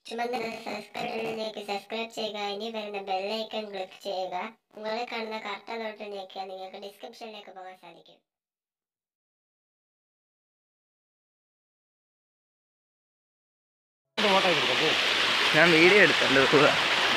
ചുമന്ന സബ്സ്ക്രൈബിലേക്ക് സബ്സ്ക്രൈബ് ചെയ്യുക ഇനി വരുന്ന ബെല്ലൈക്കൺ ക്ലിക്ക് ചെയ്യുക മുകളിൽ കാണുന്ന കർട്ടലോട്ട് ഞെക്കിയാൽ നിങ്ങൾക്ക് ഡിസ്ക്രിപ്ഷനിലേക്ക് പോകാൻ സാധിക്കും ഞാൻ വീഡിയോ എടുത്തല്ലോ പോവാ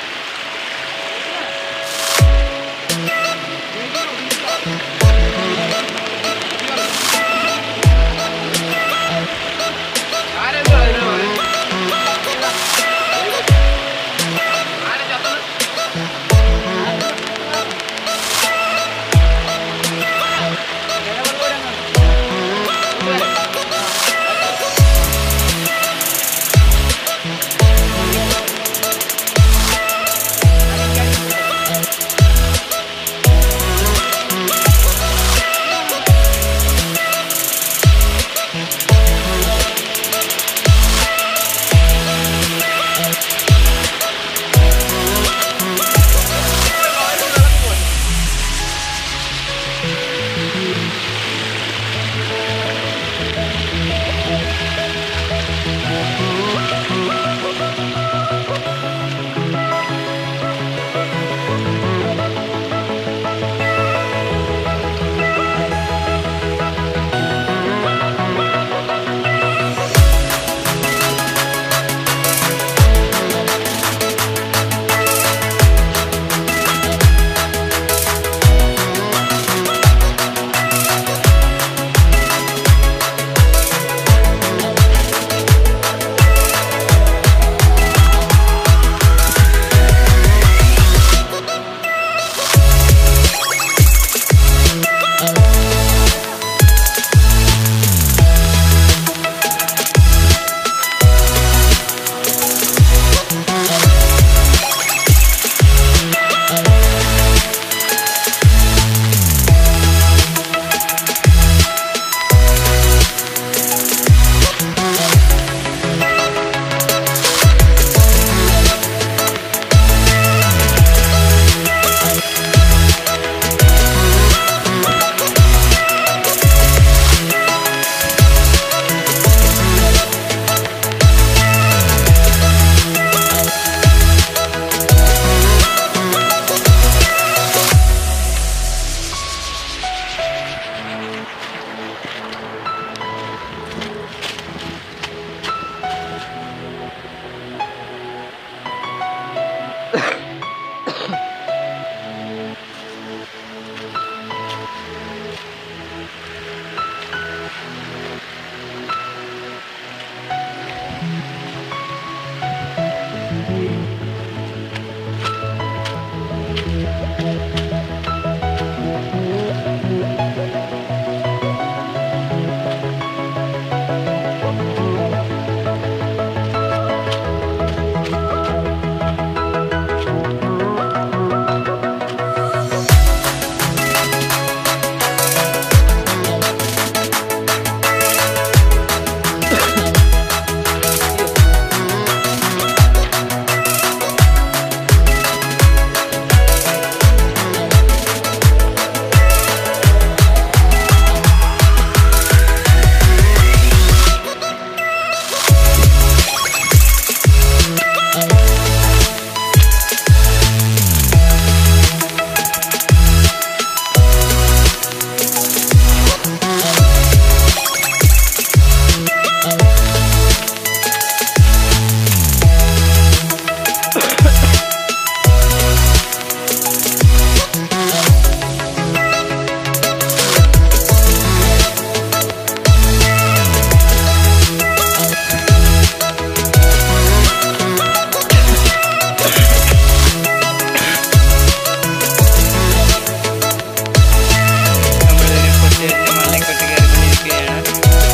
നമ്മളൊരു കൊച്ചു മണ്ണയ്ക്കൊട്ട് കയറിക്കൊണ്ടിരിക്കുകയാണ്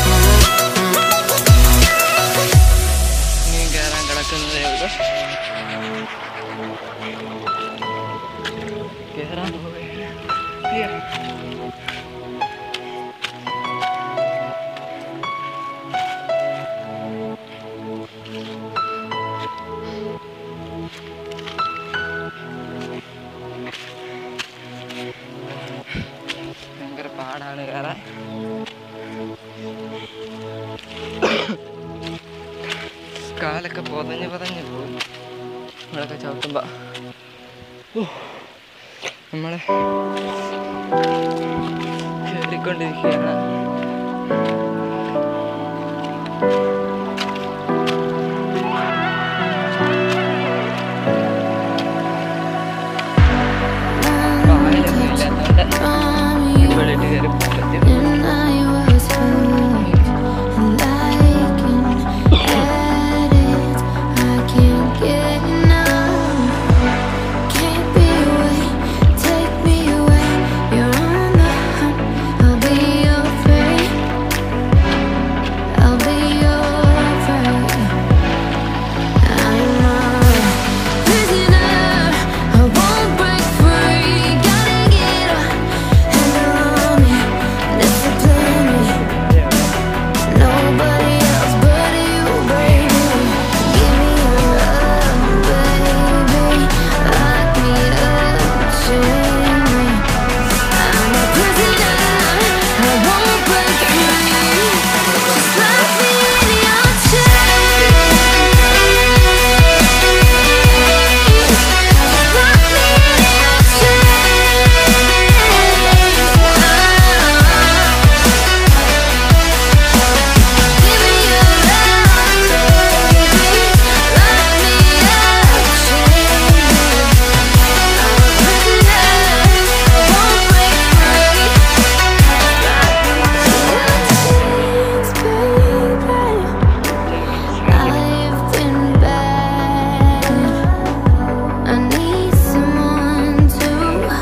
ഇനിയും കയറാൻ കിടക്കുന്നതേ ഉള്ളൂ കയറാൻ പോവുകയാണ് അയ്യോ. ഭയങ്കര പാടാണ് കയറാൻ കാലൊക്കെ പൊതഞ്ഞ് പൊതഞ്ഞ് പോകും ഇവിടെയൊക്കെ ചവിട്ടുമ്പോൾ നമ്മൾ കയറിക്കൊണ്ടിരിക്കുകയാണ് പായലൊന്നും ഇല്ലാത്തതുകൊണ്ട് അടിപൊളിയായിട്ട് കയറി പോകാൻ പറ്റും And I was hooked and liking at it. I can't get enough. Can't be away, take me away. You're on the hunt. I'll be your prey. I'll be your prey. I'm a prisoner. I won't break free. Gotta get up. Handle on me, discipline me. Nobody else but you, baby. Give me your love, baby. Lock me up, chain me. I'm a prisoner. I won't break free. Just lock me in your chains. Lock me in your chains. Give me your love, baby. Lock me up, chain me. I'm a prisoner. I won't break free. I've been bad. I need someone to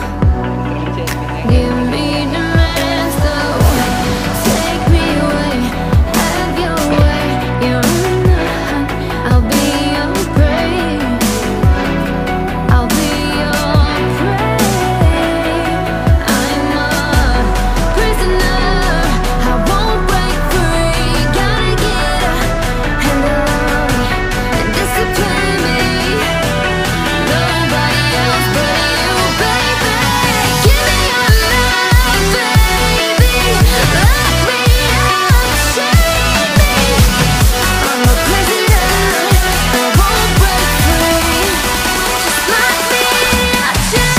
give me demands. So take me away, have your way. You're on the hunt. I'll be your prey. I'll be your prey. I'm a prisoner. I won't break free. Gotta get a handle on me and discipline me. Nobody else but you, baby. Give me your love, baby. Lock me up, chain me. I'm a prisoner. I won't break free. Just lock me in your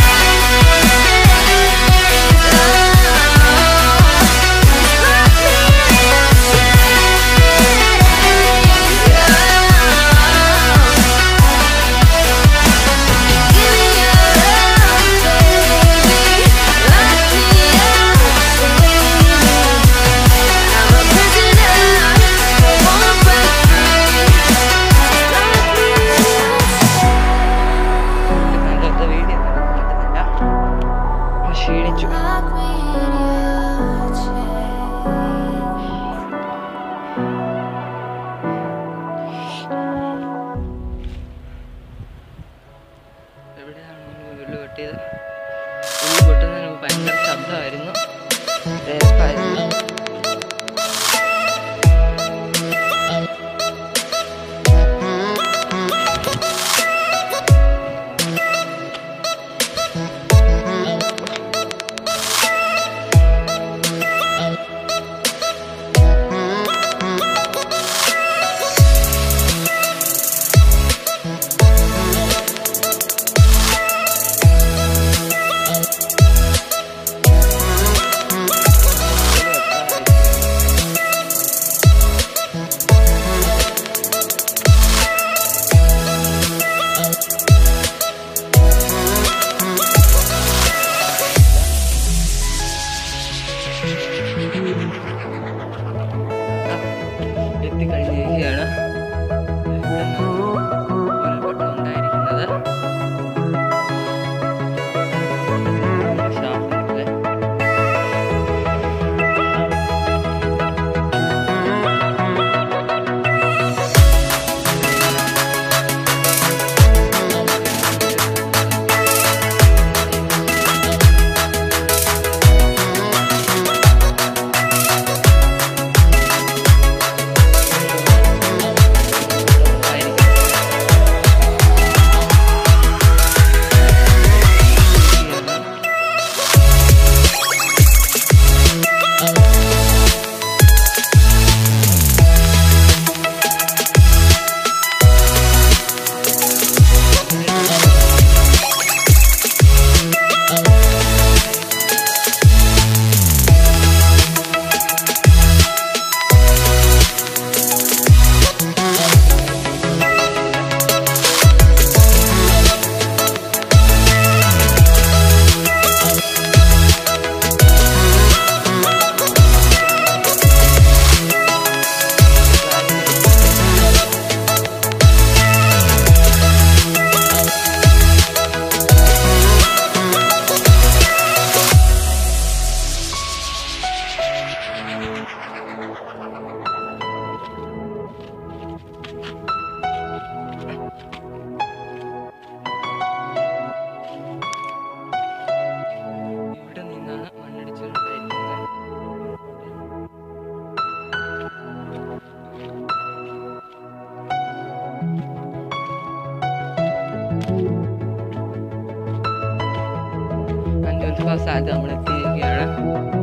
ഇന്നത്തെ video പറ്റുന്നില്ല ക്ഷീണിച്ചു Lock me in your chains. എവിടെയാണ് ഉള്ളു പൊട്ടിയത് ഉള്ളു പൊട്ടുന്നതിന് മുമ്പ് ഭയങ്കര ശബ്ദമായിരുന്നു രേപ്പായിരുന്നു അഞ്ചു സ്ഥലത്ത് നമ്മൾ എത്തിയിരിക്കുകയാണ്